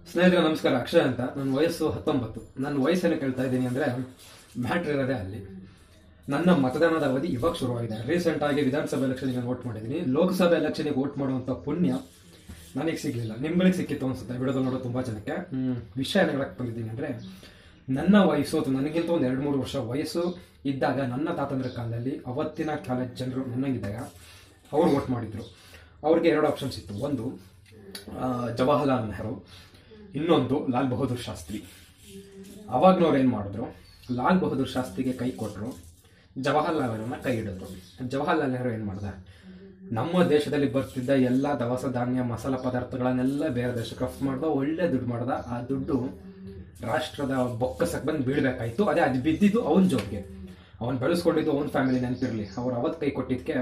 ಸ್ನೇಹಿತರೆ ನಮಸ್ಕಾರ ಅಕ್ಷಯ್ ಅಂತ ನನ್ನ ವಯಸ್ಸು ಹತ್ತೊಂಬತ್ತು ನನ್ನ ವಯಸ್ಸನ್ನು ಕೇಳ್ತಾ ಇದ್ದೀನಿ ಅಂದ್ರೆ ಮ್ಯಾಟ್ರ್ ಇರೋದೇ ಅಲ್ಲಿ ನನ್ನ ಮತದಾನದ ಅವಧಿ ಇವಾಗ ಶುರುವಾಗಿದೆ ರೀಸೆಂಟ್ ಆಗಿ ವಿಧಾನಸಭೆ ಎಲೆಕ್ಷನ್ಗೆ ವೋಟ್ ಮಾಡಿದ್ದೀನಿ ಲೋಕಸಭೆ ಎಲೆಕ್ಷನ್ಗೆ ವೋಟ್ ಮಾಡುವಂತ ಪುಣ್ಯ ನನಗೆ ಸಿಗ್ಲಿಲ್ಲ ನಿಮ್ಗಳಿಗೆ ಸಿಕ್ಕಿತ್ತು ಅನ್ಸುತ್ತೆ ವಿಡಿಯೋದಲ್ಲಿ ನೋಡೋ ತುಂಬಾ ಜನಕ್ಕೆ ಹ್ಮ್, ವಿಷಯ ಏನ್ ಹೇಳಕ್ ಬಂದಿದ್ದೀನಿ ಅಂದ್ರೆ ನನ್ನ ವಯಸ್ಸು ಅಥವಾ ನನಗಿಂತ ಒಂದು ಎರಡು ಮೂರು ವರ್ಷ ವಯಸ್ಸು ಇದ್ದಾಗ ನನ್ನ ತಾತಂದ್ರ ಕಾಲದಲ್ಲಿ ಅವತ್ತಿನ ಕಾಲೇಜ್ ಜನರು ನನ್ನಂಗಿದ್ದಾಗ ಅವ್ರು ವೋಟ್ ಮಾಡಿದ್ರು ಅವ್ರಿಗೆ ಎರಡು ಆಪ್ಷನ್ಸ್ ಇತ್ತು ಒಂದು ಆ, ಜವಾಹರ್ಲಾಲ್ ನೆಹರು ಇನ್ನೊಂದು ಲಾಲ್ ಬಹದ್ದೂರ್ ಶಾಸ್ತ್ರಿ ಅವಾಗ್ನವ್ರು ಏನು ಮಾಡಿದ್ರು ಲಾಲ್ ಬಹದ್ದೂರ್ ಶಾಸ್ತ್ರಿಗೆ ಕೈ ಕೊಟ್ಟರು ಜವಾಹರ್ಲಾಲ್ ನೆಹರನ್ನ ಕೈ ಹಿಡಿದ್ರು ಜವಾಹರ್ಲಾಲ್ ನೆಹರು ಏನು ಮಾಡ್ದ ನಮ್ಮ ದೇಶದಲ್ಲಿ ಬರ್ತಿದ್ದ ಎಲ್ಲ ದವಸ ಧಾನ್ಯ ಮಸಾಲ ಪದಾರ್ಥಗಳನ್ನೆಲ್ಲ ಬೇರೆ ದೇಶಕ್ಕೆ ರಫ್ತು ಮಾಡ್ದ ಒಳ್ಳೆ ದುಡ್ಡು ಮಾಡ್ದ ಆ ದುಡ್ಡು ರಾಷ್ಟ್ರದ ಬೊಕ್ಕಸಕ್ಕೆ ಬಂದು ಬೀಳ್ಬೇಕಾಯ್ತು ಅದೇ ಅದು ಬಿದ್ದಿದ್ದು ಅವನ ಜೋಬ್ಗೆ ಅವನ್ ಬೆಳೆಸ್ಕೊಂಡಿದ್ದು ಅವನ ಫ್ಯಾಮಿಲಿ ನೆನಪಿರ್ಲಿ ಅವ್ರು ಅವತ್ತು ಕೈ ಕೊಟ್ಟಿದ್ಕೆ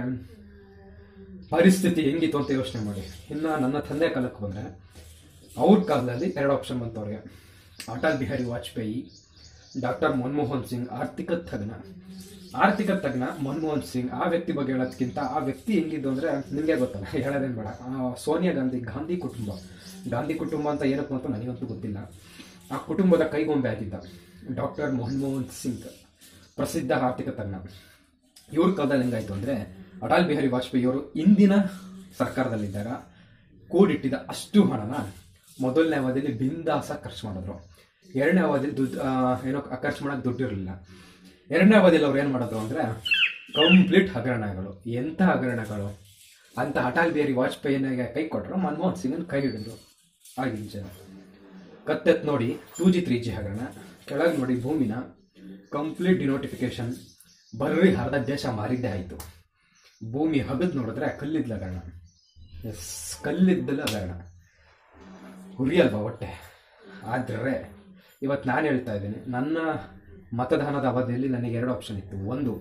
ಪರಿಸ್ಥಿತಿ ಹೆಂಗಿತ್ತು ಅಂತ ಯೋಚನೆ ಮಾಡಿ ಇನ್ನ ನನ್ನ ತಂದೆ ಕಾಲಕ್ಕೆ ಬಂದ್ರೆ ಅವ್ರ ಕಾಲದಲ್ಲಿ ಎರಡು ಆಪ್ಷನ್ ಬಂತು ಅವ್ರಿಗೆ ಅಟಲ್ ಬಿಹಾರಿ ವಾಜಪೇಯಿ ಡಾಕ್ಟರ್ ಮನಮೋಹನ್ ಸಿಂಗ್ ಆರ್ಥಿಕ ತಜ್ಞ ಆರ್ಥಿಕ ತಜ್ಞ ಮನಮೋಹನ್ ಸಿಂಗ್ ಆ ವ್ಯಕ್ತಿ ಬಗ್ಗೆ ಹೇಳೋದಕ್ಕಿಂತ ಆ ವ್ಯಕ್ತಿ ಹೆಂಗಿದ್ದು ಅಂದ್ರೆ ನಿಮಗೆ ಗೊತ್ತಲ್ಲ ಹೇಳೋದೇನು ಬೇಡ ಆ ಸೋನಿಯಾ ಗಾಂಧಿ ಗಾಂಧಿ ಕುಟುಂಬ ಗಾಂಧಿ ಕುಟುಂಬ ಅಂತ ಏನಕ್ಕೆ ಅಂತ ನನಗಂತೂ ಗೊತ್ತಿಲ್ಲ ಆ ಕುಟುಂಬದ ಕೈಗೊಂಬೆ ಆಗಿದ್ದ ಡಾಕ್ಟರ್ ಮನಮೋಹನ್ ಸಿಂಗ್ ಪ್ರಸಿದ್ಧ ಆರ್ಥಿಕ ತಜ್ಞ ಇವ್ರ ಕಾಲದಲ್ಲಿ ಹೆಂಗಾಯ್ತು ಅಂದ್ರೆ ಅಟಲ್ ಬಿಹಾರಿ ವಾಜಪೇಯಿ ಅವರು ಇಂದಿನ ಸರ್ಕಾರದಲ್ಲಿದ್ದಾಗ ಕೂಡಿಟ್ಟಿದ್ದ ಅಷ್ಟು ಹಣನ ಮೊದಲನೇ ಅವಧಿಯಲ್ಲಿ ಬಿಂದಾಸ ಖರ್ಚು ಮಾಡಿದ್ರು ಎರಡನೇ ಅವಧಿಯಲ್ಲಿ ದುಡ್ಡು ಆ, ಏನೋ ಖರ್ಚು ಮಾಡಕ್ ದುಡ್ಡು ಇರಲಿಲ್ಲ ಎರಡನೇ ಅವಧಿಯಲ್ಲಿ ಅವ್ರು ಏನ್ ಮಾಡಿದ್ರು ಅಂದ್ರೆ ಕಂಪ್ಲೀಟ್ ಹಗರಣಗಳು ಎಂಥ ಹಗರಣಗಳು ಅಂತ ಅಟಲ್ ಬಿಹಾರಿ ವಾಜಪೇಯಿನಿಗೆ ಕೈ ಕೊಟ್ಟರು ಮನಮೋಹನ್ ಸಿಂಗನ್ ಕೈ ಹಿಡಿದ್ರು ಆಗಿನ ಜನ ಕತ್ತೆತ್ ನೋಡಿ ಟೂ ಜಿ ತ್ರೀ ಜಿ ಹಗರಣ ಕೆಳಗೆ ನೋಡಿ ಭೂಮಿನ ಕಂಪ್ಲೀಟ್ ಡಿನೋಟಿಫಿಕೇಶನ್ ಬರ್ರಿ ಅರ್ಧ ದೇಶ ಮಾರಿದ್ದೇ ಆಯಿತು ಭೂಮಿ ಹಗದ್ ನೋಡಿದ್ರೆ ಕಲ್ಲಿದ್ದ ಹಗರಣ ಎಸ್ ಕಲ್ಲಿದ್ದಲ್ಲ ಹಗರಣ ಹುರಿಯಲ್ವಾ ಹೊಟ್ಟೆ ಆದರೆ ಇವತ್ತು ನಾನು ಹೇಳ್ತಾ ಇದ್ದೀನಿ ನನ್ನ ಮತದಾನದ ಅವಧಿಯಲ್ಲಿ ನನಗೆ ಎರಡು ಆಪ್ಷನ್ ಇತ್ತು ಒಂದು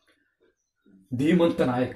ಧೀಮಂತ ನಾಯಕ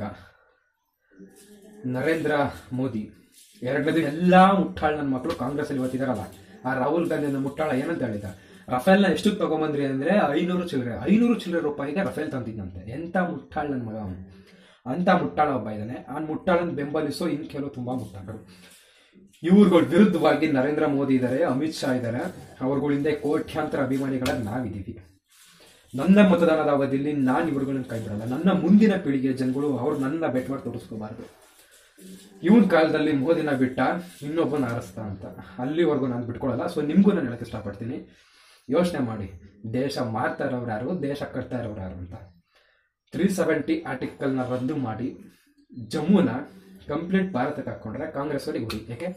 ನರೇಂದ್ರ ಮೋದಿ ಎರಡನೇದು ಎಲ್ಲಾ ಮುಟ್ಟಾಳ್ ನನ್ನ ಮಕ್ಕಳು ಕಾಂಗ್ರೆಸ್ ಅಲ್ಲಿ ಇವತ್ತಿದಾರಲ್ಲ ಆ ರಾಹುಲ್ ಗಾಂಧಿ ಅನ್ನೋ ಮುಟ್ಟಾಳ ಏನಂತ ಹೇಳಿದ ರಫೇಲ್ನ ಎಷ್ಟಕ್ಕೆ ತಗೊಂಬಂದ್ರಿ ಅಂದ್ರೆ ಐನೂರು ಚಿಲ್ಲರೆ ಐನೂರು ಚಿಲ್ಲರೆ ರೂಪಾಯಿಗೆ ರಫೇಲ್ ತಂದಿದ್ದಂತೆ ಎಂತ ಮುಟ್ಟಾಳ್ ನನ್ನ ಮಗ ಅವನು ಅಂತ ಮುಟ್ಟಾಳ ಒಬ್ಬ ಇದ್ದಾನೆ ಆ ಮುಟ್ಟಾಳನ್ ಬೆಂಬಲಿಸೋ ಇನ್ ಕೆಲವು ತುಂಬಾ ಮುಟ್ಟಾಳರು ಇವ್ರುಗಳ ವಿರುದ್ಧವಾಗಿ ನರೇಂದ್ರ ಮೋದಿ ಇದ್ದಾರೆ ಅಮಿತ್ ಶಾ ಇದ್ದಾರೆ ಅವ್ರಗಳ ಹಿಂದೆ ಕೋಟ್ಯಾಂತರ ಅಭಿಮಾನಿಗಳಾಗಿ ನಾವಿದ್ದೀವಿ ನನ್ನ ಮತದಾನದ ಅವಧಿಯಲ್ಲಿ ನಾನು ಇವ್ರುಗಳನ್ನ ಕೈ ಬಿಡಲ್ಲ ನನ್ನ ಮುಂದಿನ ಪೀಳಿಗೆಯ ಜನಗಳು ಅವ್ರು ನನ್ನ ಬೆಟ್ ಮಾಡಿ ತೋರಿಸ್ಕೋಬಾರ್ದು ಇವನ್ ಕಾಲದಲ್ಲಿ ಮೋದಿನ ಬಿಟ್ಟ ಇನ್ನೊಬ್ಬನ ಆರಿಸ್ತಾ ಅಂತ ಅಲ್ಲಿವರೆಗೂ ನಾನು ಬಿಟ್ಕೊಳಲ್ಲ ಸೊ ನಿಮ್ಗೂ ನಾನು ಹೇಳಕ್ ಇಷ್ಟಪಡ್ತೀನಿ ಯೋಚನೆ ಮಾಡಿ ದೇಶ ಮಾರ್ತಾ ಇರೋರು ಯಾರು ದೇಶ ಕಟ್ತಾ ಇರೋರು ಯಾರು ಅಂತ ತ್ರೀ ಸೆವೆಂಟಿ ಆರ್ಟಿಕಲ್ನ ರದ್ದು ಮಾಡಿ ಜಮ್ಮುನ ಕಂಪ್ಲೀಟ್ ಭಾರತಕ್ಕೆ ಹಾಕೊಂಡ್ರೆ ಕಾಂಗ್ರೆಸ್ ಅವರಿಗೆ ಗುರಿ ಯಾಕೆ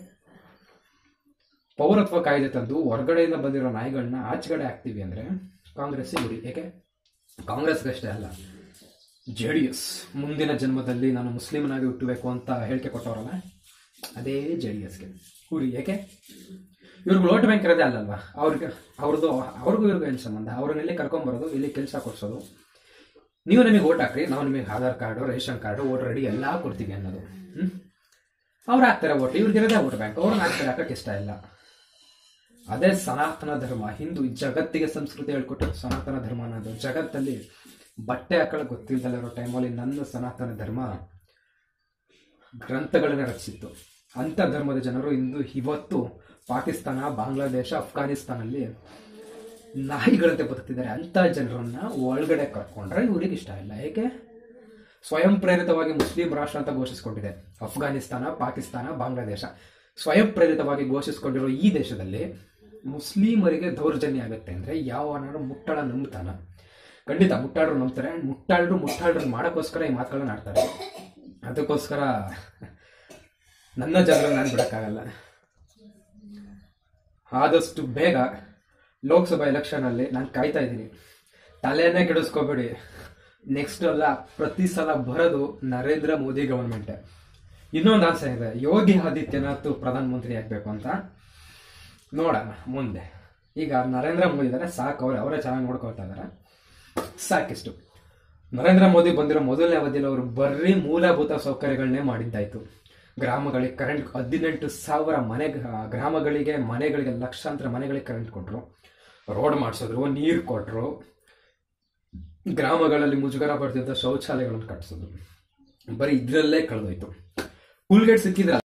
ಪೌರತ್ವ ಕಾಯ್ದೆ ತಂದು ಹೊರಗಡೆಯಿಂದ ಬಂದಿರೋ ನಾಯಿಗಳನ್ನ ಆಚೆಗಡೆ ಹಾಕ್ತೀವಿ ಅಂದ್ರೆ ಕಾಂಗ್ರೆಸ್ ಗುರಿ ಯಾಕೆ ಕಾಂಗ್ರೆಸ್ಗಷ್ಟೇ ಅಲ್ಲ ಜೆ ಡಿ ಎಸ್ ಮುಂದಿನ ಜನ್ಮದಲ್ಲಿ ನಾನು ಮುಸ್ಲಿಮನಾಗಿ ಹುಟ್ಟಬೇಕು ಅಂತ ಹೇಳಿಕೆ ಕೊಟ್ಟವರಲ್ಲ ಅದೇ ಜೆ ಡಿ ಎಸ್ಗೆ ಗುರಿ ಯಾಕೆ ಇವ್ರಿಗೆ ವೋಟ್ ಬ್ಯಾಂಕ್ ಇರೋದೇ ಅಲ್ಲಲ್ವಾ ಅವ್ರಿಗೆ ಅವ್ರದ್ದು ಅವ್ರಿಗೂ ಇವ್ರಿಗೂ ಏನು ಸಂಬಂಧ ಅವ್ರನ್ನ ಇಲ್ಲಿ ಕರ್ಕೊಂಬರೋದು ಇಲ್ಲಿ ಕೆಲಸ ಕೊಡ್ಸೋದು ನೀವು ನಮಗೆ ಓಟ್ ಹಾಕ್ರಿ ನಾವು ನಿಮಗೆ Aadhaar card ration card voter ID ಎಲ್ಲ ಕೊಡ್ತೀವಿ ಅನ್ನೋದು ಹ್ಮ್ ಅವ್ರು ಹಾಕ್ತಾರೆ ಓಟ್ ಇವ್ರಿಗಿರೋದೇ ವೋಟ್ ಬ್ಯಾಂಕ್ ಅವ್ರನ್ನ ಹಾಕ್ತಾರೆ ಹಾಕಕ್ಕೆ ಇಷ್ಟ ಇಲ್ಲ ಅದೇ ಸನಾತನ ಧರ್ಮ ಹಿಂದೂ ಈ ಜಗತ್ತಿಗೆ ಸಂಸ್ಕೃತಿ ಹೇಳ್ಕೊಟ್ಟು ಸನಾತನ ಧರ್ಮ ಅನ್ನೋದು ಜಗತ್ತಲ್ಲಿ ಬಟ್ಟೆ ಹಾಕೊಳ್ಳೋಕೆ ಗೊತ್ತಿಲ್ದಲ್ಲ ಇರೋ ಟೈಮಲ್ಲಿ ನನ್ನ ಸನಾತನ ಧರ್ಮ ಗ್ರಂಥಗಳನ್ನ ರಚಿಸಿತ್ತು ಅಂಥ ಧರ್ಮದ ಜನರು ಇಂದು ಇವತ್ತು ಪಾಕಿಸ್ತಾನ ಬಾಂಗ್ಲಾದೇಶ ಅಫ್ಘಾನಿಸ್ತಾನಲ್ಲಿ ನಾಯಿಗಳಂತೆ ಬದುಕ್ತಿದ್ದಾರೆ ಅಂತ ಜನರನ್ನ ಒಳಗಡೆ ಕರ್ಕೊಂಡ್ರೆ ಇವ್ರಿಗೆ ಇಷ್ಟ ಇಲ್ಲ ಏಕೆ ಸ್ವಯಂ ಪ್ರೇರಿತವಾಗಿ ಮುಸ್ಲಿಂ ರಾಷ್ಟ್ರ ಅಂತ ಘೋಷಿಸಿಕೊಂಡಿದೆ ಅಫ್ಘಾನಿಸ್ತಾನ ಪಾಕಿಸ್ತಾನ ಬಾಂಗ್ಲಾದೇಶ ಸ್ವಯಂ ಪ್ರೇರಿತವಾಗಿ ಘೋಷಿಸಿಕೊಂಡಿರೋ ಈ ದೇಶದಲ್ಲಿ ಮುಸ್ಲಿಮರಿಗೆ ದೌರ್ಜನ್ಯ ಆಗುತ್ತೆ ಅಂದ್ರೆ ಯಾವನಾರು ಮುಟ್ಟಳ ನಂಬ್ತಾನ ಖಂಡಿತ ಮುಟ್ಟಾಳರು ನಂಬ್ತಾರೆ ಮುಟ್ಟಾಳರು ಮುಟ್ಟಾಳರು ಮಾಡೋಕ್ಕೋಸ್ಕರ ಈ ಮಾತುಗಳನ್ನ ಆಡ್ತಾರೆ ಅದಕ್ಕೋಸ್ಕರ ನನ್ನ ಜನರನ್ನು ನಾನು ಬಿಡಕ್ಕಾಗಲ್ಲ ಆದಷ್ಟು ಬೇಗ ಲೋಕಸಭಾ ಎಲೆಕ್ಷನ್ ಅಲ್ಲಿ ನಾನು ಕಾಯ್ತಾ ಇದ್ದೀನಿ ತಲೆನೇ ಕೆಡಿಸ್ಕೋಬೇಡಿ ನೆಕ್ಸ್ಟ್ ಅಲ್ಲ ಪ್ರತಿ ಸಲ ಬರೋದು ನರೇಂದ್ರ ಮೋದಿ ಗವರ್ಮೆಂಟ್ ಇನ್ನೊಂದು ಆಸೆ ಇದೆ ಯೋಗಿ ಆದಿತ್ಯನಾಥ್ ಪ್ರಧಾನಮಂತ್ರಿ ಆಗ್ಬೇಕು ಅಂತ ನೋಡೋಣ ಮುಂದೆ ಈಗ ನರೇಂದ್ರ ಮೋದಿ ಇದ್ದಾರೆ ಸಾಕು ಅವ್ರೆ ಅವರೇ ಚೆನ್ನಾಗಿ ನೋಡ್ಕೊಳ್ತಾ ಇದ್ದಾರೆ ಸಾಕಿಷ್ಟು ನರೇಂದ್ರ ಮೋದಿ ಬಂದಿರೋ ಮೊದಲನೇ ಅವಧಿಯಲ್ಲಿ ಅವರು ಬರ್ರಿ ಮೂಲಭೂತ ಸೌಕರ್ಯಗಳನ್ನೇ ಮಾಡಿದ್ದಾಯ್ತು ಗ್ರಾಮಗಳಿಗೆ ಕರೆಂಟ್ ಹದಿನೆಂಟು ಸಾವಿರ ಮನೆ ಗ್ರಾಮಗಳಿಗೆ ಮನೆಗಳಿಗೆ ಲಕ್ಷಾಂತರ ಮನೆಗಳಿಗೆ ಕರೆಂಟ್ ಕೊಟ್ಟರು ರೋಡ್ ಮಾಡಿಸಿದ್ರು ನೀರು ಕೊಟ್ಟರು ಗ್ರಾಮಗಳಲ್ಲಿ ಮುಜುಗರ ಪಡ್ತಿದ್ದ ಶೌಚಾಲಯಗಳನ್ನು ಕಟ್ಟಿಸಿದ್ರು ಬರೀ ಇದ್ರಲ್ಲೇ ಕಳೆದೋಯ್ತು ಹುಲ್ಗೇಟ್ ಸಿಕ್ಕಿದ್ರೆ